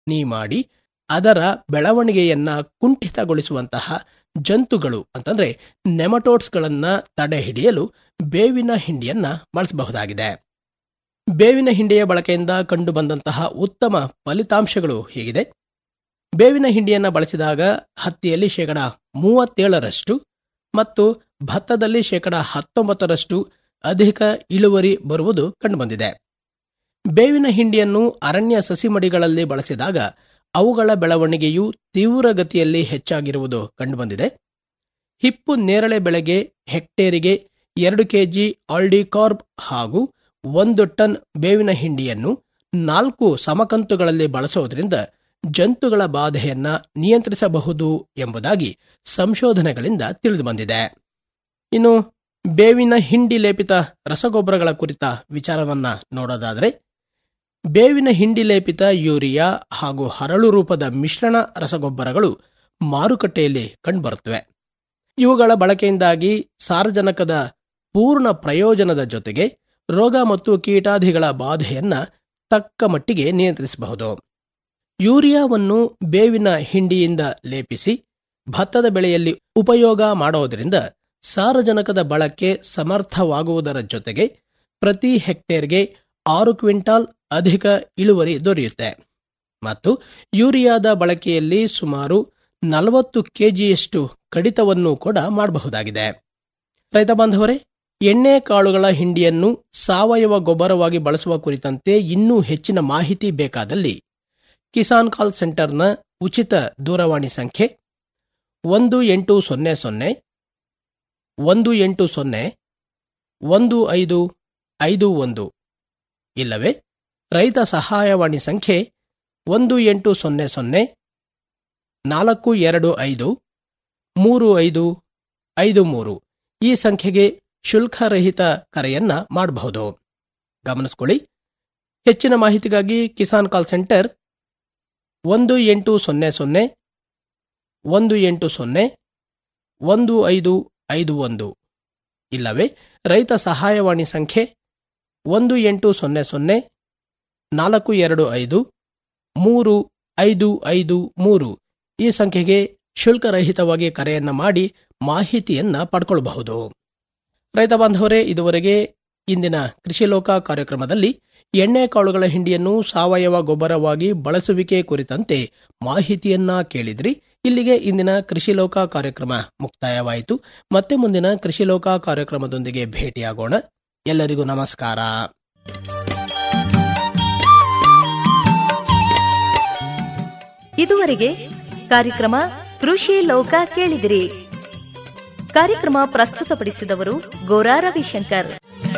ಹಾನಿ ಮಾಡಿ ಅದರ ಬೆಳವಣಿಗೆಯನ್ನ ಕುಂಠಿತಗೊಳಿಸುವಂತಹ ಜಂತುಗಳು ಅಂತಂದ್ರೆ ನೆಮಟೋಡ್ಸ್ಗಳನ್ನ ತಡೆ ಹಿಡಿಯಲು ಬೇವಿನ ಹಿಂಡಿಯನ್ನ ಬಳಸಬಹುದಾಗಿದೆ ಬೇವಿನ ಹಿಂಡಿಯ ಬಳಕೆಯಿಂದ ಕಂಡುಬಂದಂತಹ ಉತ್ತಮ ಫಲಿತಾಂಶಗಳು ಹೀಗಿದೆ ಬೇವಿನ ಹಿಂಡಿಯನ್ನ ಬಳಸಿದಾಗ ಹತ್ತಿಯಲ್ಲಿ ಶೇಕಡ ಮೂವತ್ತೇಳರಷ್ಟು ಮತ್ತು ಭತ್ತದಲ್ಲಿ ಶೇಕಡ ಹತ್ತೊಂಬತ್ತರಷ್ಟು ಅಧಿಕ ಇಳುವರಿ ಬರುವುದು ಕಂಡುಬಂದಿದೆ ಬೇವಿನ ಹಿಂಡಿಯನ್ನು ಅರಣ್ಯ ಸಸಿಮಡಿಗಳಲ್ಲಿ ಬಳಸಿದಾಗ ಅವುಗಳ ಬೆಳವಣಿಗೆಯು ತೀವ್ರಗತಿಯಲ್ಲಿ ಹೆಚ್ಚಾಗಿರುವುದು ಕಂಡುಬಂದಿದೆ ಹಿಪ್ಪು ನೇರಳೆ ಬೆಳೆಗೆ ಹೆಕ್ಟೇರಿಗೆ ಎರಡು ಕೆಜಿ ಆಲ್ಡಿಕಾರ್ಬ್ ಹಾಗೂ ಒಂದು ಟನ್ ಬೇವಿನ ಹಿಂಡಿಯನ್ನು ನಾಲ್ಕು ಸಮಕಂತುಗಳಲ್ಲಿ ಬಳಸೋದ್ರಿಂದ ಜಂತುಗಳ ಬಾಧೆಯನ್ನ ನಿಯಂತ್ರಿಸಬಹುದು ಎಂಬುದಾಗಿ ಸಂಶೋಧನೆಗಳಿಂದ ತಿಳಿದುಬಂದಿದೆ ಇನ್ನು ಬೇವಿನ ಹಿಂಡಿ ಲೇಪಿತ ರಸಗೊಬ್ಬರಗಳ ಕುರಿತ ವಿಚಾರವನ್ನ ನೋಡೋದಾದರೆ ಬೇವಿನ ಹಿಂಡಿ ಲೇಪಿತ ಯೂರಿಯಾ ಹಾಗೂ ಹರಳು ರೂಪದ ಮಿಶ್ರಣ ರಸಗೊಬ್ಬರಗಳು ಮಾರುಕಟ್ಟೆಯಲ್ಲಿ ಕಂಡುಬರುತ್ತವೆ ಇವುಗಳ ಬಳಕೆಯಿಂದಾಗಿ ಸಾರಜನಕದ ಪೂರ್ಣ ಪ್ರಯೋಜನದ ಜೊತೆಗೆ ರೋಗ ಮತ್ತು ಕೀಟಾದಿಗಳ ಬಾಧೆಯನ್ನ ತಕ್ಕ ಮಟ್ಟಿಗೆ ನಿಯಂತ್ರಿಸಬಹುದು ಯೂರಿಯಾವನ್ನು ಬೇವಿನ ಹಿಂಡಿಯಿಂದ ಲೇಪಿಸಿ ಭತ್ತದ ಬೆಳೆಯಲ್ಲಿ ಉಪಯೋಗ ಮಾಡೋದರಿಂದ ಸಾರಜನಕದ ಬಳಕೆ ಸಮರ್ಥವಾಗುವುದರ ಜೊತೆಗೆ ಪ್ರತಿ ಹೆಕ್ಟೇರ್ಗೆ ಆರು ಕ್ವಿಂಟಾಲ್ ಅಧಿಕ ಇಳುವರಿ ದೊರೆಯುತ್ತೆ ಮತ್ತು ಯೂರಿಯಾದ ಬಳಕೆಯಲ್ಲಿ ಸುಮಾರು ನಲವತ್ತು ಕೆಜಿಯಷ್ಟು ಕಡಿತವನ್ನು ಕೂಡ ಮಾಡಬಹುದಾಗಿದೆ ರೈತ ಬಾಂಧವರೇ ಎಣ್ಣೆ ಕಾಳುಗಳ ಹಿಂಡಿಯನ್ನು ಸಾವಯವ ಗೊಬ್ಬರವಾಗಿ ಬಳಸುವ ಕುರಿತಂತೆ ಇನ್ನೂ ಹೆಚ್ಚಿನ ಮಾಹಿತಿ ಬೇಕಾದಲ್ಲಿ ಕಿಸಾನ್ ಕಾಲ್ ಸೆಂಟರ್ನ ಉಚಿತ ದೂರವಾಣಿ ಸಂಖ್ಯೆ ಒಂದು ಎಂಟು ಸೊನ್ನೆ ಸೊನ್ನೆ ಒಂದು ಎಂಟು ಸೊನ್ನೆ ಒಂದು ಐದು ಐದು ಒಂದು ಇಲ್ಲವೇ ರೈತ ಸಹಾಯವಾಣಿ ಸಂಖ್ಯೆ ಒಂದು ಎಂಟು ಸೊನ್ನೆ ಸೊನ್ನೆ ನಾಲ್ಕು ಎರಡು ಐದು ಮೂರು ಐದು ಐದು ಮೂರು ಈ ಸಂಖ್ಯೆಗೆ ಶುಲ್ಕರಹಿತ ಕರೆಯನ್ನ ಮಾಡಬಹುದು ಗಮನಿಸಿಕೊಳ್ಳಿ ಹೆಚ್ಚಿನ ಮಾಹಿತಿಗಾಗಿ ಕಿಸಾನ್ ಕಾಲ್ ಸೆಂಟರ್ ಒಂದು ಎಂಟು ಸೊನ್ನೆ ಸೊನ್ನೆ ಒಂದು ಎಂಟು ಸೊನ್ನೆ ಒಂದು ಐದು ಐದು ಒಂದು ಇಲ್ಲವೇ ರೈತ ಸಹಾಯವಾಣಿ ಸಂಖ್ಯೆ ಒಂದು ಎಂಟು ಸೊನ್ನೆ ಸೊನ್ನೆ ನಾಲ್ಕು ಎರಡು ಐದು ಮೂರು ಐದು ಐದು ಮೂರು ಈ ಸಂಖ್ಯೆಗೆ ಶುಲ್ಕರಹಿತವಾಗಿ ಕರೆಯನ್ನ ಮಾಡಿ ಮಾಹಿತಿಯನ್ನ ಪಡ್ಕೊಳ್ಳಬಹುದು ರೈತ ಬಾಂಧವರೇ ಇದುವರೆಗೆ ಇಂದಿನ ಕೃಷಿ ಲೋಕ ಕಾರ್ಯಕ್ರಮದಲ್ಲಿ ಎಣ್ಣೆ ಕಾಳುಗಳ ಹಿಂಡಿಯನ್ನು ಸಾವಯವ ಗೊಬ್ಬರವಾಗಿ ಬಳಸುವಿಕೆ ಕುರಿತಂತೆ ಮಾಹಿತಿಯನ್ನ ಕೇಳಿದ್ರಿ ಇಲ್ಲಿಗೆ ಇಂದಿನ ಕೃಷಿ ಲೋಕ ಕಾರ್ಯಕ್ರಮ ಮುಕ್ತಾಯವಾಯಿತು ಮತ್ತೆ ಮುಂದಿನ ಕೃಷಿ ಲೋಕ ಕಾರ್ಯಕ್ರಮದೊಂದಿಗೆ ಭೇಟಿಯಾಗೋಣ ಎಲ್ಲರಿಗೂ ನಮಸ್ಕಾರ ಇದುವರೆಗೆ ಕಾರ್ಯಕ್ರಮ ಕೃಷಿ ಲೋಕ ಕೇಳಿದಿರಿ ಕಾರ್ಯಕ್ರಮ ಪ್ರಸ್ತುತಪಡಿಸಿದವರು ಗೋರಾ ರವಿಶಂಕರ್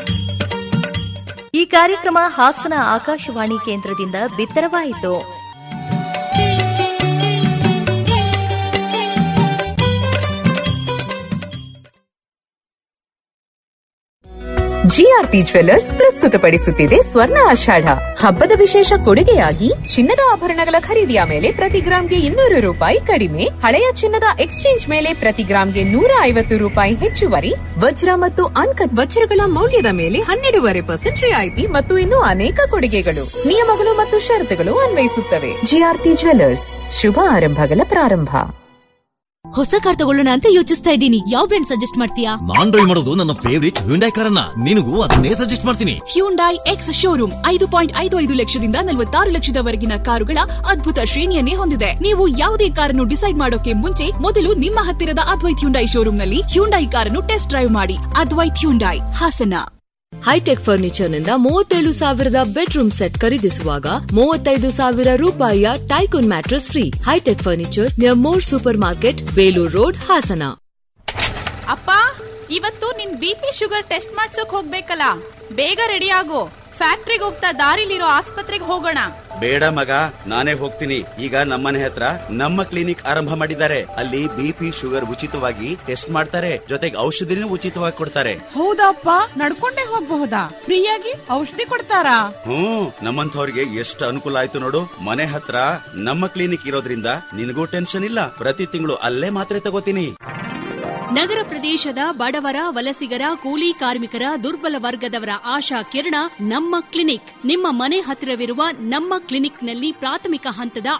ಈ ಕಾರ್ಯಕ್ರಮ ಹಾಸನ ಆಕಾಶವಾಣಿ ಕೇಂದ್ರದಿಂದ ಬಿತ್ತರವಾಯಿತು ಜಿಆರ್ಪಿ ಜ್ವೆಲ್ಲರ್ಸ್ ಪ್ರಸ್ತುತಪಡಿಸುತ್ತಿದೆ ಸ್ವರ್ಣ ಆಷಾಢ ಹಬ್ಬದ ವಿಶೇಷ ಕೊಡುಗೆಯಾಗಿ ಚಿನ್ನದ ಆಭರಣಗಳ ಖರೀದಿಯ ಮೇಲೆ ಪ್ರತಿ ಗ್ರಾಂಗೆ ಇನ್ನೂರು ರೂಪಾಯಿ ಕಡಿಮೆ ಹಳೆಯ ಚಿನ್ನದ ಎಕ್ಸ್ಚೇಂಜ್ ಮೇಲೆ ಪ್ರತಿ ಗ್ರಾಂಗೆ ನೂರ ಐವತ್ತು ರೂಪಾಯಿ ಹೆಚ್ಚುವರಿ ವಜ್ರ ಮತ್ತು ಅನ್ಕಟ್ ವಜ್ರಗಳ ಮೌಲ್ಯದ ಮೇಲೆ ಹನ್ನೆರಡೂವರೆ ಪರ್ಸೆಂಟ್ ರಿಯಾಯಿತಿ ಮತ್ತು ಇನ್ನೂ ಅನೇಕ ಕೊಡುಗೆಗಳು ನಿಯಮಗಳು ಮತ್ತು ಷರತ್ತುಗಳು ಅನ್ವಯಿಸುತ್ತವೆ ಜಿಆರ್ಪಿ ಜ್ವೆಲ್ಲರ್ಸ್ ಶುಭ ಆರಂಭಗಳ ಪ್ರಾರಂಭ ಹೊಸ ಕಾರ್ ತಗೊಳ್ಳೋಣ ಅಂತ ಯೋಚಿಸ್ತಾ ಇದ್ದೀನಿ ಯಾವ ಬ್ರ್ಯಾಂಡ್ ಸಜೆಸ್ಟ್ ಮಾಡ್ತೀಯಾ ನಾನ್ ಡ್ರೈವ್ ಮಾಡೋದು ನನ್ನ ಫೇವರಿಟ್ ಹ್ಯುಂಡೈ ಕಾರನ್ನ ನಿನಗೂ ಅದನ್ನೇ ಸಜೆಸ್ಟ್ ಮಾಡ್ತೀನಿ ಹ್ಯುಂಡೈ ಎಕ್ಸ್ ಶೋರೂಮ್ ಐದು ಪಾಯಿಂಟ್ ಐದು ಐದು ಲಕ್ಷದಿಂದ ನಲವತ್ತಾರು ಲಕ್ಷದವರೆಗಿನ ಕಾರುಗಳ ಅದ್ಭುತ ಶ್ರೇಣಿಯನ್ನೇ ಹೊಂದಿದೆ ನೀವು ಯಾವುದೇ ಕಾರನ್ನು ಡಿಸೈಡ್ ಮಾಡೋಕೆ ಮುಂಚೆ ಮೊದಲು ನಿಮ್ಮ ಹತ್ತಿರದ ಅದ್ವೈತ್ ಹ್ಯುಂಡೈ ಶೋರೂಮ್ನಲ್ಲಿ ಹ್ಯುಂಡೈ ಕಾರನ್ನು ಟೆಸ್ಟ್ ಡ್ರೈವ್ ಮಾಡಿ Advait Hyundai Hassan Hitech furniture ನಿಂದ ಮೂವತ್ತೇಳು ಸಾವಿರದ ಬೆಡ್ರೂಮ್ ಸೆಟ್ ಖರೀದಿಸುವಾಗ ಮೂವತ್ತೈದು ಸಾವಿರ ರೂಪಾಯಿಯ Tycoon mattress free Hitech furniture near More supermarket Belur road Hassan ಅಪ್ಪ ಇವತ್ತು ನಿನ್ ಬಿಪಿ ಶುಗರ್ ಟೆಸ್ಟ್ ಮಾಡ್ಸೋಕ್ ಹೋಗ್ಬೇಕಲ್ಲ ಬೇಗ ರೆಡಿ ಆಗು ಫ್ಯಾಕ್ಟ್ರಿಗೆ ಹೋಗ್ತಾ ದಾರಿಲಿರೋ ಆಸ್ಪತ್ರೆಗೆ ಹೋಗೋಣ ಬೇಡ ಮಗ ನಾನೇ ಹೋಗ್ತೀನಿ ಈಗ ನಮ್ಮನೆ ಹತ್ರ ನಮ್ಮ ಕ್ಲಿನಿಕ್ ಆರಂಭ ಮಾಡಿದ್ದಾರೆ ಅಲ್ಲಿ ಬಿಪಿ ಶುಗರ್ ಉಚಿತವಾಗಿ ಟೆಸ್ಟ್ ಮಾಡ್ತಾರೆ ಜೊತೆಗೆ ಔಷಧಿನೂ ಉಚಿತವಾಗಿ ಕೊಡ್ತಾರೆ ಹೌದಪ್ಪ ನಡ್ಕೊಂಡೇ ಹೋಗ್ಬಹುದಾ ಫ್ರೀಯಾಗಿ ಔಷಧಿ ಕೊಡ್ತಾರಾ ಹ್ಮ್ ನಮ್ಮಂಥವ್ರಿಗೆ ಎಷ್ಟು ಅನುಕೂಲ ಆಯ್ತು ನೋಡು ಮನೆ ಹತ್ರ ನಮ್ಮ ಕ್ಲಿನಿಕ್ ಇರೋದ್ರಿಂದ ನಿನಗೂ ಟೆನ್ಷನ್ ಇಲ್ಲ ಪ್ರತಿ ತಿಂಗಳು ಅಲ್ಲೇ ಮಾತ್ರೆ ತಗೋತೀನಿ ನಗರ ಪ್ರದೇಶದ ಬಡವರ ವಲಸಿಗರ ಕೂಲಿ ಕಾರ್ಮಿಕರ ದುರ್ಬಲ ವರ್ಗದವರ ಆಶಾ ಕಿರಣ ನಮ್ಮ ಕ್ಲಿನಿಕ್ ನಿಮ್ಮ ಮನೆ ಹತ್ತಿರವಿರುವ ನಮ್ಮ ಕ್ಲಿನಿಕ್ನಲ್ಲಿ ಪ್ರಾಥಮಿಕ ಹಂತದ